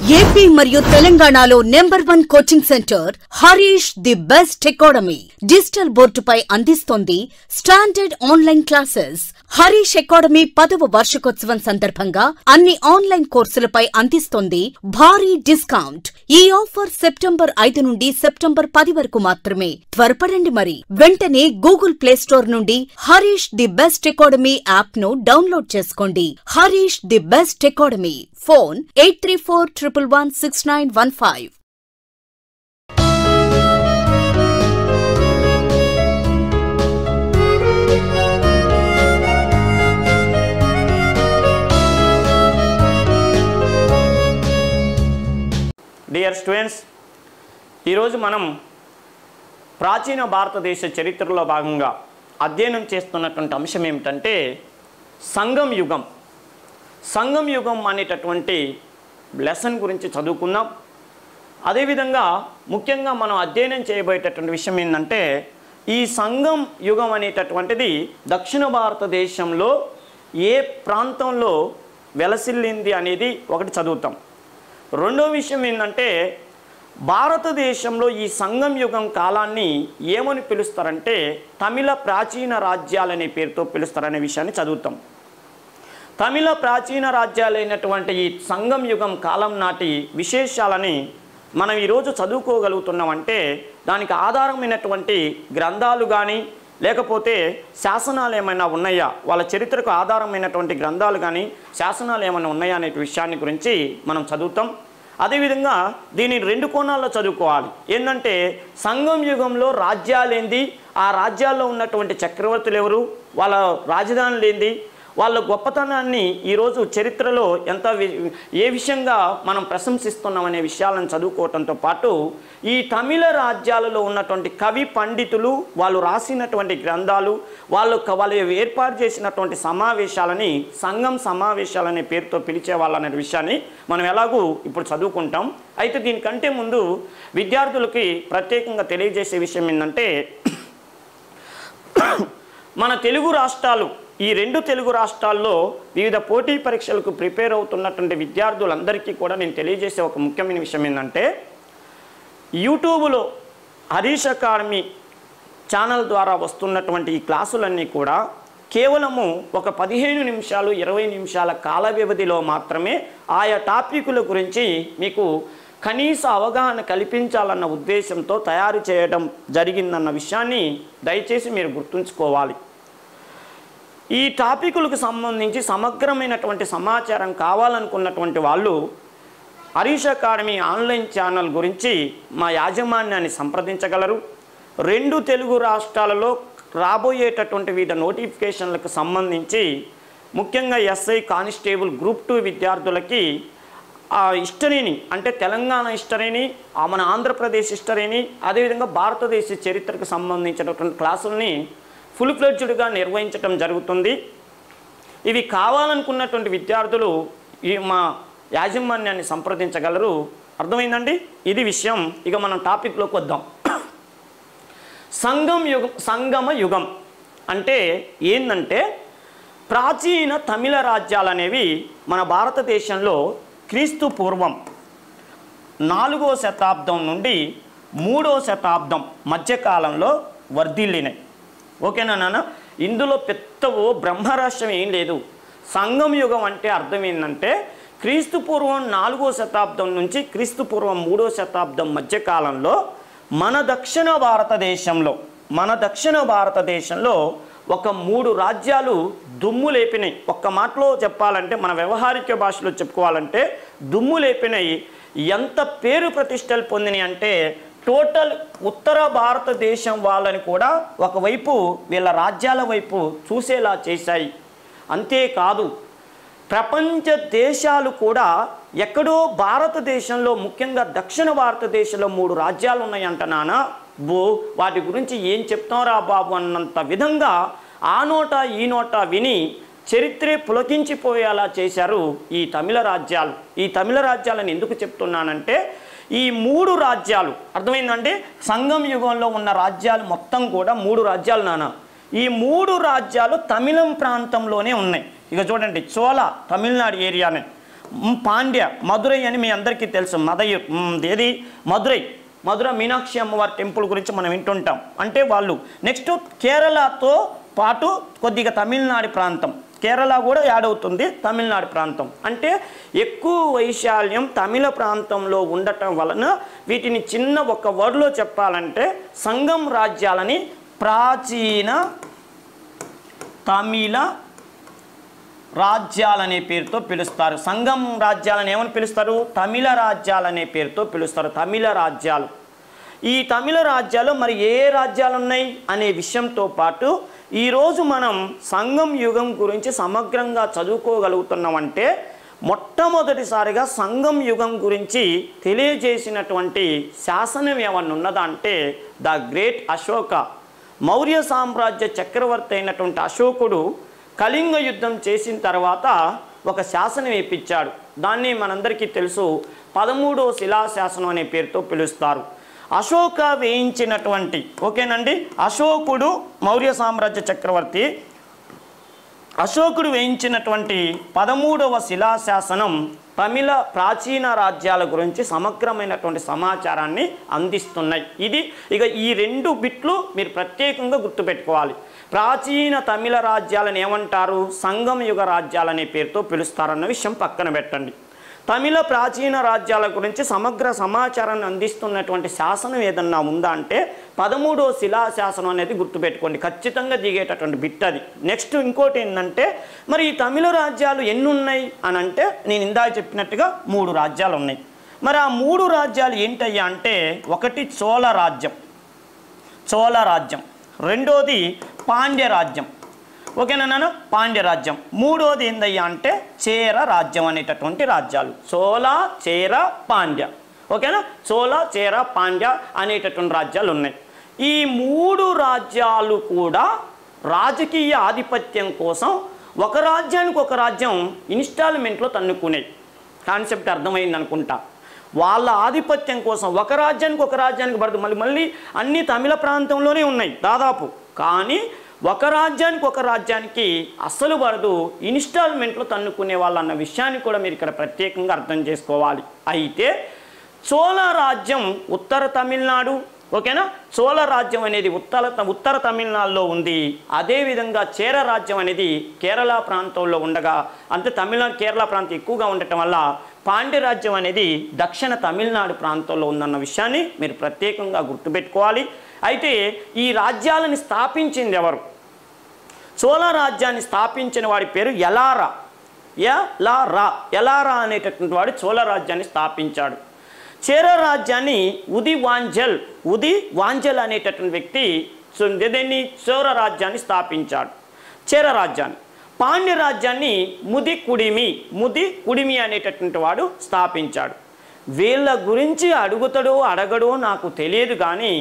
AP మరియు తెలంగాణలో number one coaching centre Harish the best academy digital బోర్డుపై అందిస్తోంది standard online classes Harish academy పదవ వార్షికోత్సవం సందర్భంగా అన్ని ఆన్లైన్ కోర్సులపై అందిస్తోంది భారీ డిస్కౌంట్ ఈ ఆఫర్ సెప్టెంబర్ ఐదు నుండి సెప్టెంబర్ పది వరకు మాత్రమే త్వరపడండి మరి వెంటనే గూగుల్ ప్లే స్టోర్ నుండి Harish the best academy app ను డౌన్లోడ్ చేసుకోండి Harish the best academy phone eight three four triple one six nine one five dear students ఈరోజు మనం ప్రాచీన భారతదేశ చరిత్రలో భాగంగా అధ్యయనం చేస్తున్నటువంటి అంశం ఏమిటంటే సంగం యుగం సంగం యుగం అనేటటువంటి లెసన్ గురించి చదువుకుందాం అదేవిధంగా ముఖ్యంగా మనం అధ్యయనం చేయబోయేటటువంటి విషయం ఏంటంటే ఈ సంగం యుగం అనేటటువంటిది దక్షిణ భారతదేశంలో ఏ ప్రాంతంలో వెలసిల్లింది అనేది ఒకటి చదువుతాం రెండో విషయం ఏంటంటే భారతదేశంలో ఈ సంగం యుగం కాలాన్ని ఏమని పిలుస్తారంటే తమిళ ప్రాచీన రాజ్యాలనే పేరుతో పిలుస్తారనే విషయాన్ని చదువుతాం తమిళ ప్రాచీన రాజ్యాలైనటువంటి ఈ సంగం యుగం కాలం నాటి విశేషాలని మనం ఈరోజు చదువుకోగలుగుతున్నామంటే దానికి ఆధారమైనటువంటి గ్రంథాలు కానీ లేకపోతే శాసనాలు ఏమైనా ఉన్నాయా వాళ్ళ చరిత్రకు ఆధారమైనటువంటి గ్రంథాలు కానీ శాసనాలు ఏమైనా ఉన్నాయా అనే విషయాన్ని గురించి మనం చదువుతాం అదేవిధంగా దీన్ని రెండు కోణాల్లో చదువుకోవాలి ఏంటంటే సంగం యుగంలో రాజ్యాలేంది ఆ రాజ్యాల్లో ఉన్నటువంటి చక్రవర్తులు ఎవరు వాళ్ళ రాజధానులు ఏంది వాళ్ళ గొప్పతనాన్ని ఈరోజు చరిత్రలో ఎంత వి- ఏ విషయంగా మనం ప్రశంసిస్తున్నాం అనే విషయాలను చదువుకోవటంతో పాటు ఈ తమిళ రాజ్యాలలో ఉన్నటువంటి కవి పండితులు వాళ్ళు రాసినటువంటి గ్రంథాలు వాళ్ళు క- వాళ్ళు ఏర్పాటు చేసినటువంటి సమావేశాలని సంఘం సమావేశాలనే పేరుతో పిలిచే వాళ్ళనే విషయాన్ని మనం ఎలాగూ ఇప్పుడు చదువుకుంటాం అయితే దీనికంటే ముందు విద్యార్థులకి ప్రత్యేకంగా తెలియజేసే విషయం ఏంటంటే మన తెలుగు రాష్ట్రాలు ఈ రెండు తెలుగు రాష్ట్రాల్లో వివిధ పోటీ పరీక్షలకు ప్రిపేర్ అవుతున్నటువంటి విద్యార్థులందరికీ కూడా నేను తెలియజేసే ఒక ముఖ్యమైన విషయం ఏంటంటే యూట్యూబ్లో హరీష్ అకాడమీ ఛానల్ ద్వారా వస్తున్నటువంటి ఈ క్లాసులన్నీ కూడా కేవలము ఒక పదిహేను నిమిషాలు ఇరవై నిమిషాల కాల వ్యవధిలో మాత్రమే ఆయా టాపికుల గురించి మీకు కనీస అవగాహన కల్పించాలన్న ఉద్దేశంతో తయారు చేయడం జరిగిందన్న విషయాన్ని దయచేసి మీరు గుర్తుంచుకోవాలి ఈ టాపికులకు సంబంధించి సమగ్రమైనటువంటి సమాచారం కావాలనుకున్నటువంటి వాళ్ళు హరీష్ అకాడమీ ఆన్లైన్ ఛానల్ గురించి మా యాజమాన్యాన్ని సంప్రదించగలరు రెండు తెలుగు రాష్ట్రాలలో రాబోయేటటువంటి వివిధ నోటిఫికేషన్లకు సంబంధించి ముఖ్యంగా ఎస్ఐ కానిస్టేబుల్ గ్రూప్ టూ విద్యార్థులకి ఆ హిస్టరీని అంటే తెలంగాణ హిస్టరీని ఆ మన ఆంధ్రప్రదేశ్ హిస్టరీని అదేవిధంగా భారతదేశ చరిత్రకు సంబంధించినటువంటి క్లాసుల్ని ఫుల్ ఫ్లెడ్జ్డ్గా నిర్వహించడం జరుగుతుంది ఇవి కావాలనుకున్నటువంటి విద్యార్థులు ఈ మా యాజమాన్యాన్ని సంప్రదించగలరు అర్థమైందండి ఇది విషయం ఇక మనం టాపిక్లోకి వద్దాం సంగం యుగం సంగమ యుగం అంటే ఏంటంటే ప్రాచీన తమిళ రాజ్యాలు అనేవి మన భారతదేశంలో క్రీస్తు పూర్వం నాలుగో శతాబ్దం నుండి మూడో శతాబ్దం మధ్యకాలంలో వర్ధిల్లినాయి ఓకేనా నాన్న ఇందులో పెద్ద ఓ బ్రహ్మరహస్యం ఏం లేదు సంగం యుగం అంటే అర్థం ఏంటంటే క్రీస్తు పూర్వం నాలుగో శతాబ్దం నుంచి క్రీస్తు పూర్వం మూడో శతాబ్దం మధ్యకాలంలో మన దక్షిణ భారతదేశంలో మన దక్షిణ భారతదేశంలో ఒక మూడు రాజ్యాలు దుమ్ము లేపినాయి ఒక్క మాటలో చెప్పాలంటే మన వ్యవహారిక భాషలో చెప్పుకోవాలంటే దుమ్ము లేపినాయి ఎంత పేరు ప్రతిష్టలు పొందినాయి అంటే టోటల్ ఉత్తర భారతదేశం వాళ్ళని కూడా ఒకవైపు వీళ్ళ రాజ్యాల వైపు చూసేలా చేశాయి అంతేకాదు ప్రపంచ దేశాలు కూడా ఎక్కడో భారతదేశంలో ముఖ్యంగా దక్షిణ భారతదేశంలో మూడు రాజ్యాలు ఉన్నాయంట నాన్న బో వాటి గురించి ఏం చెప్తారా బాబు అన్నంత విధంగా ఆ నోట ఈ నోట విని చరిత్రే పులకించిపోయేలా చేశారు ఈ తమిళ రాజ్యాలు ఈ తమిళ రాజ్యాలను ఎందుకు చెప్తున్నానంటే ఈ మూడు రాజ్యాలు అర్థమైందంటే సంగం యుగంలో ఉన్న రాజ్యాలు మొత్తం కూడా మూడు రాజ్యాలు నాన్న ఈ మూడు రాజ్యాలు తమిళం ప్రాంతంలోనే ఉన్నాయి ఇక చూడండి చోళ తమిళనాడు ఏరియానే మ్, పాండ్య మధురై అని మీ అందరికీ తెలుసు మదయు మ్, ఏది మధురై మధుర మీనాక్షి అమ్మవారి టెంపుల్ గురించి మనం వింటుంటాం అంటే వాళ్ళు నెక్స్ట్ కేరళతో పాటు కొద్దిగా తమిళనాడు ప్రాంతం కేరళ కూడా యాడ్ అవుతుంది తమిళనాడు ప్రాంతం అంటే ఎక్కువ వైశాల్యం తమిళ ప్రాంతంలో ఉండటం వలన వీటిని చిన్న ఒక వర్డ్లో చెప్పాలంటే సంగం రాజ్యాలని ప్రాచీన తమిళ రాజ్యాలనే పేరుతో పిలుస్తారు సంగం రాజ్యాలను ఏమని పిలుస్తారు తమిళ రాజ్యాలనే పేరుతో పిలుస్తారు తమిళ రాజ్యాలు ఈ తమిళ రాజ్యాలు మరి ఏ రాజ్యాలు ఉన్నాయి అనే విషయంతో పాటు ఈరోజు మనం సంగం యుగం గురించి సమగ్రంగా చదువుకోగలుగుతున్నామంటే మొట్టమొదటిసారిగా సంగం యుగం గురించి తెలియజేసినటువంటి శాసనం ఏమన్నా ఉన్నదా అంటే ద గ్రేట్ అశోక మౌర్య సామ్రాజ్య చక్రవర్తి అయినటువంటి అశోకుడు కళింగ యుద్ధం చేసిన తర్వాత ఒక శాసనం వేయించాడు దాన్ని మనందరికీ తెలుసు పదమూడో శిలాశాసనం అనే పేరుతో పిలుస్తారు అశోక వేయించినటువంటి ఓకేనండి అశోకుడు మౌర్య సామ్రాజ్య చక్రవర్తి అశోకుడు వేయించినటువంటి పదమూడవ శిలాశాసనం తమిళ ప్రాచీన రాజ్యాల గురించి సమగ్రమైనటువంటి సమాచారాన్ని అందిస్తున్నాయి ఇది ఇక ఈ రెండు బిట్లు మీరు ప్రత్యేకంగా గుర్తుపెట్టుకోవాలి ప్రాచీన తమిళ రాజ్యాలను ఏమంటారు సంగమ యుగ రాజ్యాలనే పేరుతో పిలుస్తారన్న విషయం పక్కన పెట్టండి తమిళ ప్రాచీన రాజ్యాల గురించి సమగ్ర సమాచారాన్ని అందిస్తున్నటువంటి శాసనం ఏదన్నా ఉందా అంటే పదమూడో శిలాశాసనం అనేది గుర్తుపెట్టుకోండి ఖచ్చితంగా దిగేటటువంటి బిట్ అది నెక్స్ట్ ఇంకోటి ఏంటంటే మరి ఈ తమిళ రాజ్యాలు ఎన్ని ఉన్నాయి అని అంటే నేను ఇందాక చెప్పినట్టుగా మూడు రాజ్యాలు ఉన్నాయి మరి ఆ మూడు రాజ్యాలు ఏంటయ్యా అంటే ఒకటి చోళ రాజ్యం చోళ రాజ్యం రెండోది పాండ్య రాజ్యం ఓకేనా నాన్న పాండ్య రాజ్యం మూడోది ఏందయ్యా అంటే చేర రాజ్యం అనేటటువంటి రాజ్యాలు చోళ చేర పాండ్య ఓకేనా చోళ చేర పాండ్య అనేటటువంటి రాజ్యాలు ఉన్నాయి ఈ మూడు రాజ్యాలు కూడా రాజకీయ ఆధిపత్యం కోసం ఒక రాజ్యానికి ఒక రాజ్యం ఇన్స్టాల్మెంట్లో తన్నుకునేవి కాన్సెప్ట్ అర్థమైంది అనుకుంటా వాళ్ళ ఆధిపత్యం కోసం ఒక రాజ్యానికి ఒక రాజ్యానికి పడదు మళ్ళీ మళ్ళీ అన్ని తమిళ ప్రాంతంలోనే ఉన్నాయి దాదాపు కానీ ఒక రాజ్యానికి ఒక రాజ్యానికి అస్సలు పడదు ఇన్స్టాల్మెంట్లో తన్నుకునే వాళ్ళు అన్న విషయాన్ని కూడా మీరు ఇక్కడ ప్రత్యేకంగా అర్థం చేసుకోవాలి అయితే చోళ రాజ్యం ఉత్తర తమిళనాడు ఓకేనా చోళ రాజ్యం అనేది ఉత్తర ఉత్తర తమిళనాడులో ఉంది అదేవిధంగా చేర రాజ్యం అనేది కేరళ ప్రాంతంలో ఉండగా అంటే తమిళనాడు కేరళ ప్రాంతం ఎక్కువగా ఉండటం వల్ల పాండ్య రాజ్యం అనేది దక్షిణ తమిళనాడు ప్రాంతంలో ఉందన్న విషయాన్ని మీరు ప్రత్యేకంగా గుర్తుపెట్టుకోవాలి అయితే ఈ రాజ్యాలను స్థాపించింది ఎవరు చోళ రాజ్యాన్ని స్థాపించిన వాడి పేరు ఎలారా ఎలారా ఎలారా అనేటటువంటి వాడు చోళ రాజ్యాన్ని స్థాపించాడు చేర రాజ్యాన్ని ఉది వాంజల్ ఉది వాంజల్ అనేటటువంటి వ్యక్తి చో- దేన్ని చోర రాజ్యాన్ని స్థాపించాడు చేర రాజ్యాన్ని పాండ్య రాజ్యాన్ని ముది కుడిమి ముది కుడిమి అనేటటువంటి వాడు స్థాపించాడు వీళ్ళ గురించి అడుగుతాడో అడగడో నాకు తెలియదు కానీ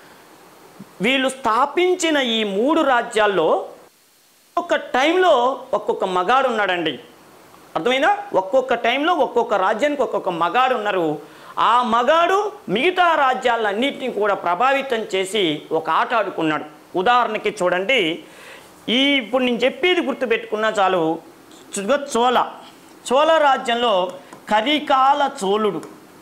వీళ్ళు స్థాపించిన ఈ మూడు రాజ్యాల్లో ఒక్కొక్క టైంలో ఒక్కొక్క మగాడు ఉన్నాడండి అర్థమైందా ఒక్కొక్క టైంలో ఒక్కొక్క రాజ్యానికి ఒక్కొక్క మగాడు ఉన్నారు ఆ మగాడు మిగతా రాజ్యాలన్నింటినీ కూడా ప్రభావితం చేసి ఒక ఆట ఆడుకున్నాడు ఉదాహరణకి చూడండి ఈ ఇప్పుడు నేను చెప్పేది గుర్తుపెట్టుకున్నా చాలు చుగ చోళ చోళ రాజ్యంలో కరికాల చోళుడు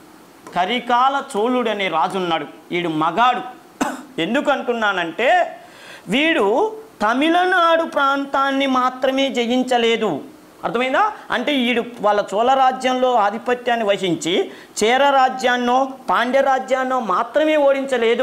కరికాల చోళుడు అనే రాజు ఉన్నాడు వీడు మగాడు ఎందుకు అంటున్నానంటే వీడు తమిళనాడు ప్రాంతాన్ని మాత్రమే జయించలేదు అర్థమైందా అంటే వీడు వాళ్ళ చోళ రాజ్యంలో ఆధిపత్యాన్ని వహించి చేర రాజ్యాన్నో పాండ్య రాజ్యాన్నో మాత్రమే ఓడించలేదు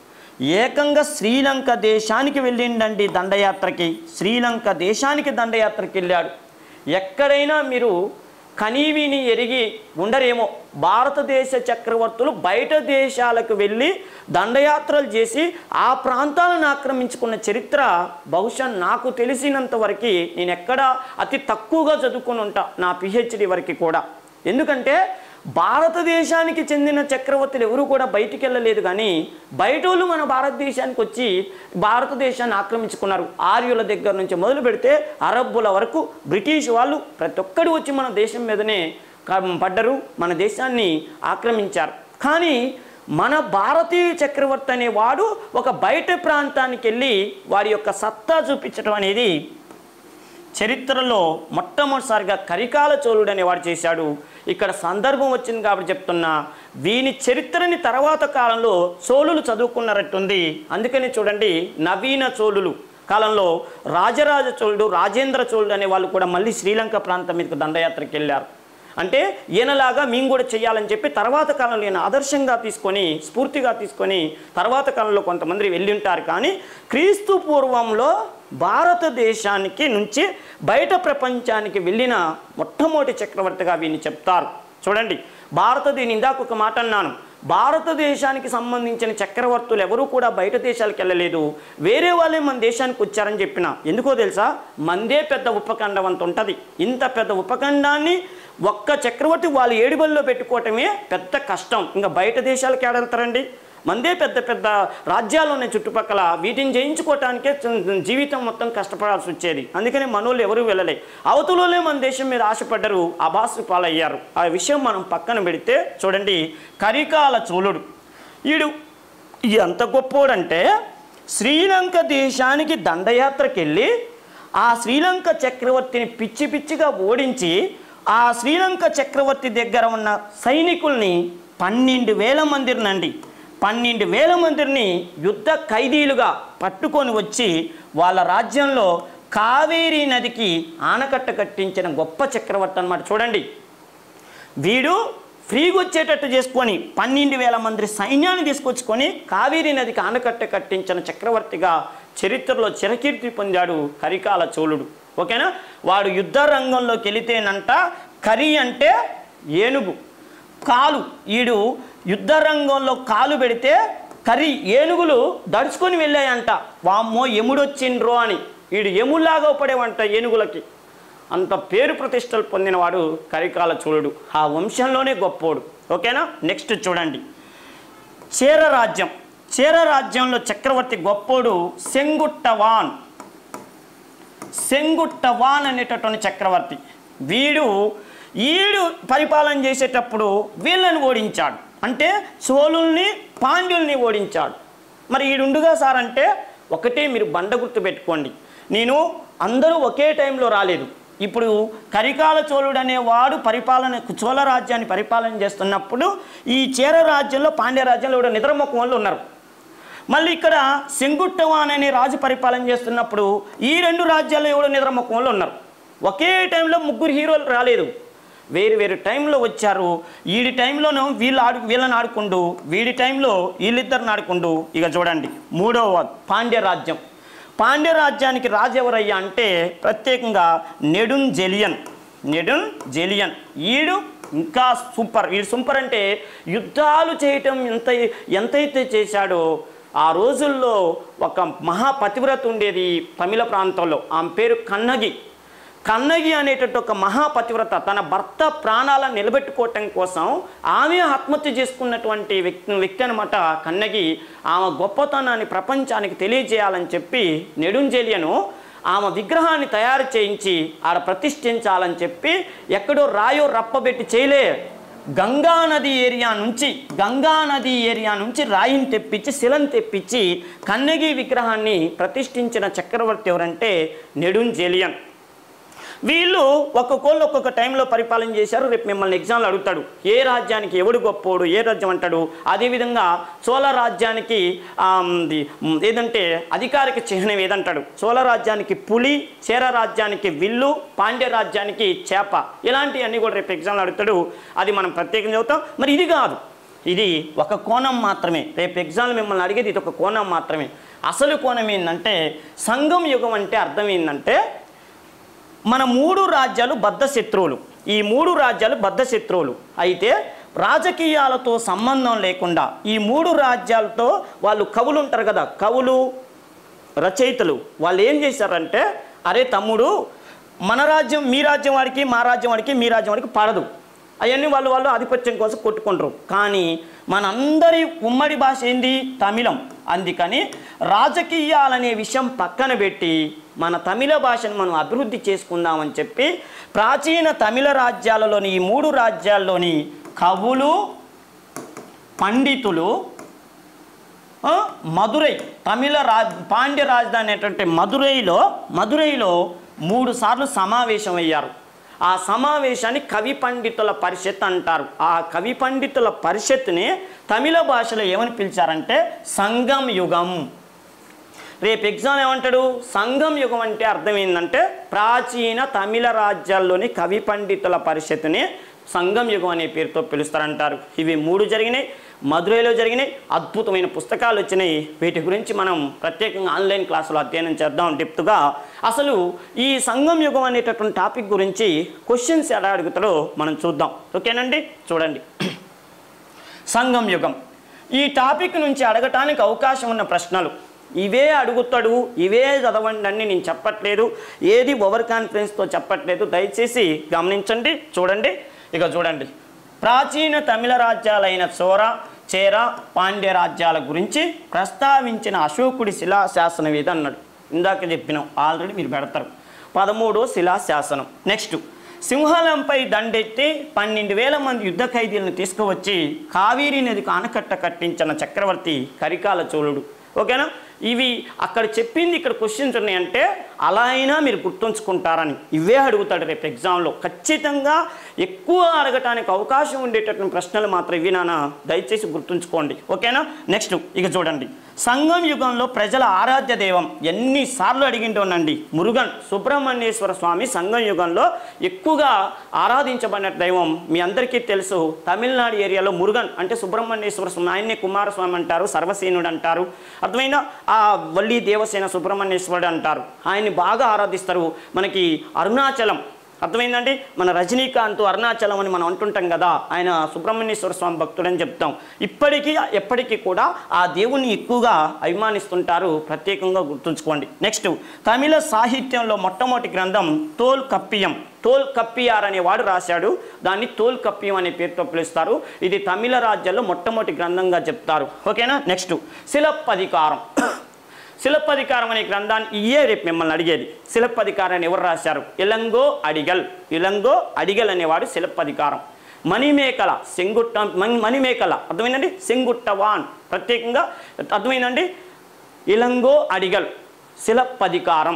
ఏకంగా శ్రీలంక దేశానికి వెళ్ళిండండి దండయాత్రకి శ్రీలంక దేశానికి దండయాత్రకి వెళ్ళాడు ఎక్కడైనా మీరు కనీవిని ఎరిగి ఉండరేమో భారతదేశ చక్రవర్తులు బయట దేశాలకు వెళ్ళి దండయాత్రలు చేసి ఆ ప్రాంతాలను ఆక్రమించుకున్న చరిత్ర బహుశా నాకు తెలిసినంత వరకు నేను ఎక్కడ అతి తక్కువగా చదువుకుని ఉంటా నా పిహెచ్డి వరకు కూడా ఎందుకంటే భారతదేశానికి చెందిన చక్రవర్తులు ఎవరు కూడా బయటికి వెళ్ళలేదు కానీ బయటోళ్ళు మన భారతదేశానికి వచ్చి భారతదేశాన్ని ఆక్రమించుకున్నారు ఆర్యుల దగ్గర నుంచి మొదలు పెడితే అరబ్బుల వరకు బ్రిటిష్ వాళ్ళు ప్రతి ఒక్కడు వచ్చి మన దేశం మీదనే క- పడ్డరు మన దేశాన్ని ఆక్రమించారు కానీ మన భారతీయ చక్రవర్తి అనేవాడు ఒక బయట ప్రాంతానికి వెళ్ళి వారి యొక్క సత్తా చూపించడం అనేది చరిత్రలో మొట్టమొదటిసారిగా కరికాల చోళుడు అనేవాడు చేశాడు ఇక్కడ సందర్భం వచ్చింది కాబట్టి చెప్తున్నా వీని చరిత్రని తర్వాత కాలంలో చోళులు చదువుకున్నట్టుంది అందుకని చూడండి నవీన చోళులు కాలంలో రాజరాజ చోళుడు రాజేంద్ర చోళుడు అనే వాళ్ళు కూడా మళ్ళీ శ్రీలంక ప్రాంతం మీదకి దండయాత్రకి వెళ్ళారు అంటే ఈయనలాగా మేము కూడా చేయాలని చెప్పి తర్వాత కాలంలో ఈయన ఆదర్శంగా తీసుకొని స్ఫూర్తిగా తీసుకొని తర్వాత కాలంలో కొంతమంది వెళ్ళి ఉంటారు కానీ క్రీస్తు పూర్వంలో భారతదేశానికి నుంచి బయట ప్రపంచానికి వెళ్ళిన మొట్టమొదటి చక్రవర్తిగా వీరిని చెప్తారు చూడండి భారతదేశం ఇందాక ఒక మాట అన్నాను భారతదేశానికి సంబంధించిన చక్రవర్తులు ఎవరూ కూడా బయట దేశాలకు వెళ్ళలేదు వేరే వాళ్ళే మన దేశానికి వచ్చారని చెప్పిన ఎందుకో తెలుసా మందే పెద్ద ఉపఖండం అంత ఉంటుంది ఇంత పెద్ద ఉపఖండాన్ని ఒక్క చక్రవర్తి వాళ్ళు ఏడుబల్లో పెట్టుకోవటమే పెద్ద కష్టం ఇంకా బయట దేశాలకు ఏడెళ్తారండి మందే పెద్ద పెద్ద రాజ్యాలు ఉన్నాయి చుట్టుపక్కల వీటిని జయించుకోవటానికే చ- జీవితం మొత్తం కష్టపడాల్సి వచ్చేది అందుకని మనోళ్ళు ఎవరు వెళ్ళలే అవతలోనే మన దేశం మీద ఆశపడ్డరు అభాసు పాలయ్యారు ఆ విషయం మనం పక్కన పెడితే చూడండి కరికాల చోళుడు ఈడు ఎంత గొప్పోడంటే శ్రీలంక దేశానికి దండయాత్రకి వెళ్ళి ఆ శ్రీలంక చక్రవర్తిని పిచ్చి పిచ్చిగా ఓడించి ఆ శ్రీలంక చక్రవర్తి దగ్గర ఉన్న సైనికుల్ని పన్నెండు వేల మందిరినండి పన్నెండు వేల మందిని యుద్ధ ఖైదీలుగా పట్టుకొని వచ్చి వాళ్ళ రాజ్యంలో కావేరీ నదికి ఆనకట్ట కట్టించిన గొప్ప చక్రవర్తి అన్నమాట చూడండి వీడు ఫ్రీగా వచ్చేటట్టు చేసుకొని పన్నెండు వేల మంది సైన్యాన్ని తీసుకొచ్చుకొని కావేరీ నదికి ఆనకట్ట కట్టించిన చక్రవర్తిగా చరిత్రలో చిరకీర్తి పొందాడు కరికాల చోళుడు ఓకేనా వాడు యుద్ధ రంగంలోకి వెళితేనంట కరి అంటే ఏనుగు కాలు ఈడు యుద్ధ రంగంలో కాలు పెడితే కరి ఏనుగులు దడుచుకొని వెళ్ళాయంట వామ్మో ఎముడొచ్చిండ్రో అని వీడు ఎములాగా పడేవంట ఏనుగులకి అంత పేరు ప్రతిష్టలు పొందినవాడు కరికాల చోళుడు ఆ వంశంలోనే గొప్పోడు ఓకేనా నెక్స్ట్ చూడండి చేర రాజ్యం చేర రాజ్యంలో చక్రవర్తి గొప్పోడు సెంగుట్టవాన్ సెంగుట్టవాన్ అనేటటువంటి చక్రవర్తి వీడు ఈడు పరిపాలన చేసేటప్పుడు వీళ్ళని ఓడించాడు అంటే చోళుల్ని పాండ్యుల్ని ఓడించాడు మరి ఈడుండుగా సార్ అంటే ఒకటే మీరు బండ గుర్తు పెట్టుకోండి నేను అందరూ ఒకే టైంలో రాలేదు ఇప్పుడు కరికాల చోళుడు అనేవాడు పరిపాలన చోళ రాజ్యాన్ని పరిపాలన చేస్తున్నప్పుడు ఈ చేర రాజ్యంలో పాండ్య రాజ్యంలో కూడా నిద్రముఖం వాళ్ళు ఉన్నారు మళ్ళీ ఇక్కడ సెంగుట్టవాన్ అనే రాజు పరిపాలన చేస్తున్నప్పుడు ఈ రెండు రాజ్యాల్లో ఎవడో నిద్రముఖంలో ఉన్నారు ఒకే టైంలో ముగ్గురు హీరోలు రాలేదు వేరు వేరు టైంలో వచ్చారు వీడి టైంలోనూ వీళ్ళు ఆడు వీళ్ళని ఆడుకుంటూ వీడి టైంలో వీళ్ళిద్దరిని ఆడుకుంటూ ఇక చూడండి మూడవ పాండ్య రాజ్యం పాండ్య రాజ్యానికి రాజు ఎవరయ్యా అంటే ప్రత్యేకంగా నెడున్ జెలియన్ నెడున్ జెలియన్ ఈడు ఇంకా సూపర్ వీడు సూపర్ అంటే యుద్ధాలు చేయటం ఎంత ఎంతైతే చేశాడో ఆ రోజుల్లో ఒక మహాపతివ్రత ఉండేది తమిళ ప్రాంతంలో ఆమె పేరు కన్నగి కన్నగి అనేటట్టు ఒక మహాపతివ్రత తన భర్త ప్రాణాలను నిలబెట్టుకోవటం కోసం ఆమె ఆత్మహత్య చేసుకున్నటువంటి వ్యక్తి వ్యక్తి అనమాట కన్నగి ఆమె గొప్పతనాన్ని ప్రపంచానికి తెలియజేయాలని చెప్పి నెడుంజేలియను ఆమె విగ్రహాన్ని తయారు చేయించి ఆడ ప్రతిష్ఠించాలని చెప్పి ఎక్కడో రాయో రప్పబెట్టి చేయలే గంగా నది ఏరియా నుంచి గంగా నది ఏరియా నుంచి రాయిని తెప్పించి శిలను తెప్పించి కన్నగి విగ్రహాన్ని ప్రతిష్ఠించిన చక్రవర్తి ఎవరంటే నెడుంజేలియన్ వీళ్ళు ఒక్కొక్కళ్ళు ఒక్కొక్క టైంలో పరిపాలన చేశారు రేపు మిమ్మల్ని ఎగ్జామ్లు అడుగుతాడు ఏ రాజ్యానికి ఎవడు గొప్పోడు ఏ రాజ్యం అంటాడు అదేవిధంగా చోళ రాజ్యానికి ఆమ్, ది, మ్, ఏదంటే అధికారిక చిహ్నం ఏదంటాడు చోళ రాజ్యానికి పులి చేర రాజ్యానికి విల్లు పాండ్య రాజ్యానికి చేప ఇలాంటివన్నీ కూడా రేపు ఎగ్జామ్లు అడుగుతాడు అది మనం ప్రత్యేకంగా చదువుతాం మరి ఇది కాదు ఇది ఒక కోణం మాత్రమే రేపు ఎగ్జామ్లు మిమ్మల్ని అడిగేది ఇది ఒక కోణం మాత్రమే అసలు కోణం ఏంటంటే సంఘం యుగం అంటే అర్థం ఏంటంటే మన మూడు రాజ్యాలు బద్ధ శత్రువులు ఈ మూడు రాజ్యాలు బద్ధ శత్రువులు అయితే రాజకీయాలతో సంబంధం లేకుండా ఈ మూడు రాజ్యాలతో వాళ్ళు కవులు ఉంటారు కదా కవులు రచయితలు వాళ్ళు ఏం చేశారంటే అరే తమ్ముడు మన రాజ్యం మీ రాజ్యం వాడికి మా రాజ్యం వాడికి మీ రాజ్యం వాడికి పడదు అవన్నీ వాళ్ళు వాళ్ళు ఆధిపత్యం కోసం కొట్టుకుంటారు కానీ మనందరి ఉమ్మడి భాష ఏంది తమిళం అందుకని రాజకీయాలనే విషయం పక్కన పెట్టి మన తమిళ భాషను మనం అభివృద్ధి చేసుకుందామని చెప్పి ప్రాచీన తమిళ రాజ్యాలలోని ఈ మూడు రాజ్యాల్లోని కవులు పండితులు ఆ, మదురై తమిళ రాజ్ పాండ్య రాజధాని అనేటువంటి మదురైలో మదురైలో మూడు సార్లు సమావేశం అయ్యారు ఆ సమావేశాన్ని కవి పండితుల పరిషత్ అంటారు ఆ కవి పండితుల పరిషత్ని తమిళ భాషలో ఏమని పిలిచారంటే సంగం యుగం రేపు ఎగ్జామ్ ఏమంటాడు సంఘం యుగం అంటే అర్థం ఏంటంటే ప్రాచీన తమిళ రాజ్యాల్లోని కవి పండితుల పరిషత్తుని సంఘం యుగం అనే పేరుతో పిలుస్తారంటారు ఇవి మూడు జరిగినాయి మధురైలో జరిగినాయి అద్భుతమైన పుస్తకాలు వచ్చినాయి వీటి గురించి మనం ప్రత్యేకంగా ఆన్లైన్ క్లాసులో అధ్యయనం చేద్దాం డెప్త్గా అసలు ఈ సంఘం యుగం అనేటటువంటి టాపిక్ గురించి క్వశ్చన్స్ ఎలా అడుగుతారో మనం చూద్దాం ఓకేనండి చూడండి సంఘం యుగం ఈ టాపిక్ నుంచి అడగటానికి అవకాశం ఉన్న ప్రశ్నలు ఇవే అడుగుతాడు ఇవే చదవండి అని నేను చెప్పట్లేదు ఏది ఓవర్ కాన్ఫిడెన్స్తో చెప్పట్లేదు దయచేసి గమనించండి చూడండి ఇక చూడండి ప్రాచీన తమిళ రాజ్యాలైన చోర చేర పాండ్య రాజ్యాల గురించి ప్రస్తావించిన అశోకుడి శిలాశాసనం ఇది అన్నాడు ఇందాక చెప్పినాం ఆల్రెడీ మీరు పెడతారు పదమూడో శిలాశాసనం నెక్స్ట్ సింహాలంపై దండెత్తి పన్నెండు వేల మంది యుద్ధ ఖైదీలను తీసుకువచ్చి కావేరీ నదికి ఆనకట్ట కట్టించిన చక్రవర్తి కరికాల చోళుడు ఓకేనా ఇవి అక్కడ చెప్పింది ఇక్కడ క్వశ్చన్స్ ఉన్నాయంటే అలా అయినా మీరు గుర్తుంచుకుంటారని ఇవే అడుగుతాడు రేపు ఎగ్జామ్లో ఖచ్చితంగా ఎక్కువ అడగటానికి అవకాశం ఉండేటటువంటి ప్రశ్నలు మాత్రం ఇవి నాన్న దయచేసి గుర్తుంచుకోండి ఓకేనా నెక్స్ట్ ఇక చూడండి సంగం యుగంలో ప్రజల ఆరాధ్య దైవం ఎన్నిసార్లు అడిగింటోనండి మురుగన్ సుబ్రహ్మణ్యేశ్వర స్వామి సంగం యుగంలో ఎక్కువగా ఆరాధించబడిన దైవం మీ అందరికీ తెలుసు తమిళనాడు ఏరియాలో మురుగన్ అంటే సుబ్రహ్మణ్యేశ్వర స్వామి ఆయన్నే కుమారస్వామి అంటారు సర్వసేనుడు అంటారు అర్థమైనా ఆ వల్లి దేవసేన సుబ్రహ్మణ్యేశ్వరుడు అంటారు ఆయన్ని బాగా ఆరాధిస్తారు మనకి అరుణాచలం అర్థమైందండి మన రజనీకాంత్ అరుణాచలం అని మనం అంటుంటాం కదా ఆయన సుబ్రహ్మణ్యేశ్వర స్వామి భక్తుడని చెప్తాం ఇప్పటికీ ఎప్పటికీ కూడా ఆ దేవుణ్ణి ఎక్కువగా అభిమానిస్తుంటారు ప్రత్యేకంగా గుర్తుంచుకోండి నెక్స్ట్ తమిళ సాహిత్యంలో మొట్టమొదటి గ్రంథం తోల్ కప్పియం తోల్ కప్పియార్ అనే వాడు రాశాడు దాన్ని తోల్ కప్పియం అనే పేరుతో పిలుస్తారు ఇది తమిళ రాజ్యాల్లో మొట్టమొదటి గ్రంథంగా చెప్తారు ఓకేనా నెక్స్ట్ శిలప్పధికారం శిలప్పధికారం అనే గ్రంథాన్ని ఇయే రేపు మిమ్మల్ని అడిగేది శిలప్పధికారాన్ని ఎవరు రాశారు ఇలంగో అడిగల్ ఇలంగో అడిగల్ అనేవాడు శిలప్పధికారం మణిమేకల సెంగుట్ట మణి- మణిమేకల అర్థమైందండి సెంగుట్టవాన్ ప్రత్యేకంగా అర్థమైందండి ఇలంగో అడిగల్ శిలప్పధికారం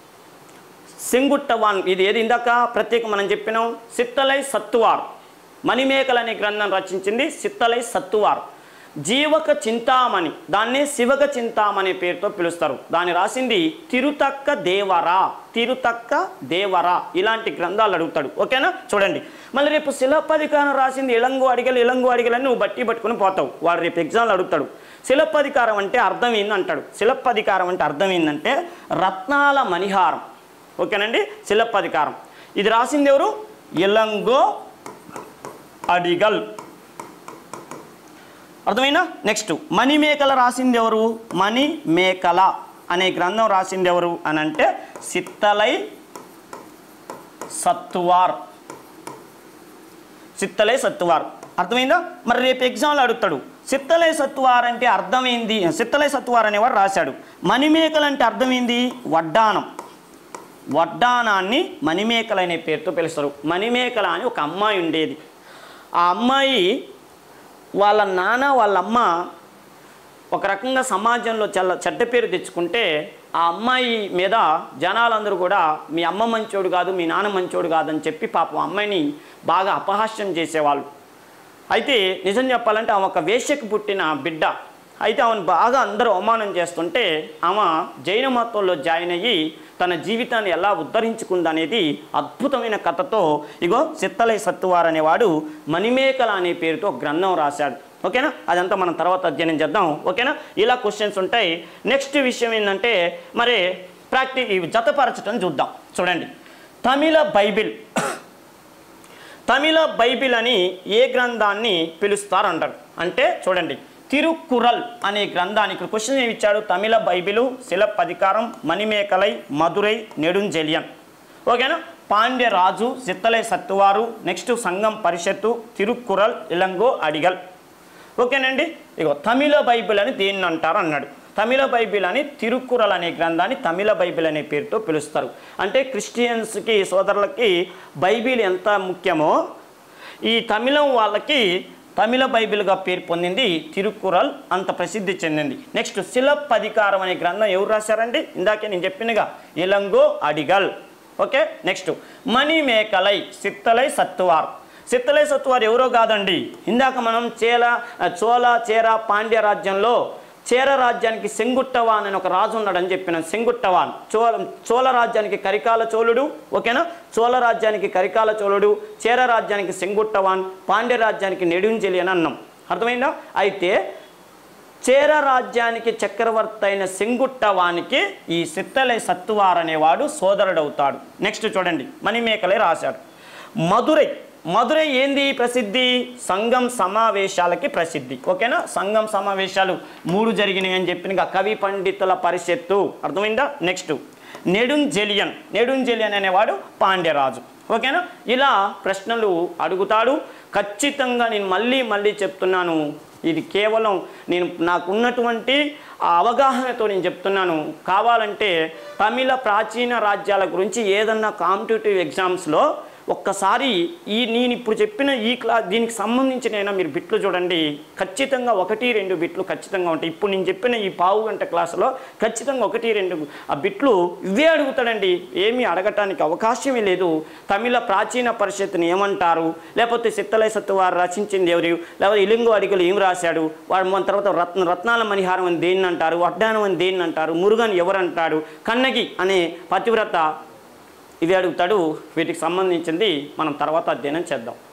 సెంగుట్టవాన్ ఇది ఏది ఇందాక ప్రత్యేకం మనం చెప్పినాం సిత్తలై సత్తువార్ మణిమేకల అనే గ్రంథం రచించింది సిత్తలై సత్తువార్ జీవక చింతామణి దాన్నే శివక చింతామణి పేరుతో పిలుస్తారు దాన్ని రాసింది తిరుతక్క దేవరా తిరుతక్క దేవరా ఇలాంటి గ్రంథాలు అడుగుతాడు ఓకేనా చూడండి మళ్ళీ రేపు శిలప్పధికారం రాసింది ఇలంగు అడిగలు ఇలంగు అడిగలని నువ్వు బట్టి పట్టుకుని పోతావు వాడు రేపు ఎగ్జామ్లు అడుగుతాడు శిలప్పధికారం అంటే అర్థం ఏందంటాడు శిలప్పధికారం అంటే అర్థం ఏంటంటే రత్నాల మణిహారం ఓకేనండి శిలప్పధికారం ఇది రాసింది ఎవరు ఇలంగో అడిగల్ అర్థమైనా నెక్స్ట్ మణిమేకల రాసింది ఎవరు మణిమేకల అనే గ్రంథం రాసింది ఎవరు అని అంటే సిత్తలై సత్తువార్ సిత్తలై సత్తువార్ అర్థమైందా మరి రేపు ఎగ్జామ్లో అడుగుతాడు సిత్తలై సత్తువార్ అంటే అర్థమైంది సిత్తలై సత్తువార్ అనేవాడు రాశాడు మణిమేకలు అంటే అర్థమైంది వడ్డానం వడ్డానాన్ని మణిమేకల అనే పేరుతో పిలుస్తారు మణిమేకల అని ఒక అమ్మాయి ఉండేది ఆ అమ్మాయి వాళ్ళ నాన్న వాళ్ళ అమ్మ ఒక రకంగా సమాజంలో చాలా చెడ్డ పేరు తెచ్చుకుంటే ఆ అమ్మాయి మీద జనాలందరూ కూడా మీ అమ్మ మంచోడు కాదు మీ నాన్న మంచోడు కాదని చెప్పి పాపం అమ్మాయిని బాగా అపహాస్యం చేసేవాళ్ళు అయితే నిజం చెప్పాలంటే ఆమె ఒక వేశ్యకు పుట్టిన బిడ్డ అయితే ఆమెను బాగా అందరూ అవమానం చేస్తుంటే ఆమె జైన మతంలో జాయిన్ అయ్యి తన జీవితాన్ని ఎలా ఉద్ధరించుకుందనేది అద్భుతమైన కథతో ఇగో సిత్తలై సత్తువార్ అనేవాడు మణిమేకల అనే పేరుతో ఒక గ్రంథం రాశాడు ఓకేనా అదంతా మనం తర్వాత అధ్యయనం చేద్దాం ఓకేనా ఇలా క్వశ్చన్స్ ఉంటాయి నెక్స్ట్ విషయం ఏంటంటే మరి ప్రాక్టీ ఇవి జతపరచడం చూద్దాం చూడండి తమిళ బైబిల్ తమిళ బైబిల్ అని ఏ గ్రంథాన్ని పిలుస్తారు అంటారు అంటే చూడండి తిరుకురల్ అనే గ్రంథాన్ని ఇక్కడ క్వశ్చన్ ఏమి ఇచ్చాడు తమిళ బైబిలు శిలప్పధికారం మణిమేకలై మధురై నెడుంజెలియన్ ఓకేనా పాండ్య రాజు సిత్తలై సత్తువారు నెక్స్ట్ సంఘం పరిషత్తు తిరుక్కురల్ ఇలంగో అడిగల్ ఓకేనండి ఇగో తమిళ బైబిల్ అని దేన్ని అంటారు అన్నాడు తమిళ బైబిల్ అని తిరుక్కురల్ అనే గ్రంథాన్ని తమిళ బైబిల్ అనే పేరుతో పిలుస్తారు అంటే క్రిస్టియన్స్కి సోదరులకి బైబిల్ ఎంత ముఖ్యమో ఈ తమిళం వాళ్ళకి తమిళ బైబిల్గా పేరు పొందింది తిరుక్కురల్ అంత ప్రసిద్ధి చెందింది నెక్స్ట్ శిలప్పధికారం అనే గ్రంథం ఎవరు రాశారండి ఇందాకే నేను చెప్పినగా ఇలంగో అడిగల్ ఓకే నెక్స్ట్ మణిమేకలై సిత్తలై సత్తువార్ సిత్తలై సత్తువార్ ఎవరో కాదండి ఇందాక మనం చేల చోళ చేర పాండ్య రాజ్యంలో చేర రాజ్యానికి సెంగుట్టవాన్ అని ఒక రాజు ఉన్నాడని చెప్పిన సెంగుట్టవాన్ చోళ చోళ రాజ్యానికి కరికాల చోళుడు ఓకేనా చోళ రాజ్యానికి కరికాల చోళుడు చేర రాజ్యానికి సెంగుట్టవాన్ పాండ్య రాజ్యానికి నెడుంజలి అని అన్నాం అర్థమైందా అయితే చేర రాజ్యానికి చక్రవర్తి అయిన సెంగుట్టవానికి ఈ సిత్తలై సత్తువార్ అనేవాడు సోదరుడవుతాడు నెక్స్ట్ చూడండి మణిమేకలే రాశాడు మధురై మధురై ఏంది ప్రసిద్ధి సంఘం సమావేశాలకి ప్రసిద్ధి ఓకేనా సంఘం సమావేశాలు మూడు జరిగినాయి అని చెప్పిన ఇక కవి పండితుల పరిషత్తు అర్థమైందా నెక్స్ట్ నెడుంజెలియన్ నెడుంజెలియన్ అనేవాడు పాండ్యరాజు ఓకేనా ఇలా ప్రశ్నలు అడుగుతాడు ఖచ్చితంగా నేను మళ్ళీ మళ్ళీ చెప్తున్నాను ఇది కేవలం నేను నాకున్నటువంటి ఆ అవగాహనతో నేను చెప్తున్నాను కావాలంటే తమిళ ప్రాచీన రాజ్యాల గురించి ఏదన్నా కాంపిటేటివ్ ఎగ్జామ్స్లో ఒక్కసారి ఈ నేను ఇప్పుడు చెప్పిన ఈ క్లా దీనికి సంబంధించిన మీరు బిట్లు చూడండి ఖచ్చితంగా ఒకటి రెండు బిట్లు ఖచ్చితంగా ఉంటాయి ఇప్పుడు నేను చెప్పిన ఈ పావు గంట క్లాసులో ఖచ్చితంగా ఒకటి రెండు ఆ బిట్లు ఇవే అడుగుతాడండి ఏమీ అడగటానికి అవకాశమే లేదు తమిళ ప్రాచీన పరిషత్తుని ఏమంటారు లేకపోతే సిత్తలై సత్తు వారు రచించింది ఎవరు లేకపోతే ఇలింగు అడిగలు ఏం రాశాడు వాడు మన తర్వాత రత్న రత్నాల మణిహారం అని దేన్ని అంటారు వడ్డానం అని దేన్ని అంటారు మురుగన్ ఎవరు అంటాడు కన్నగి అనే పతివ్రత ఇవి అడుగుతాడు వీటికి సంబంధించింది మనం తర్వాత అధ్యయనం చేద్దాం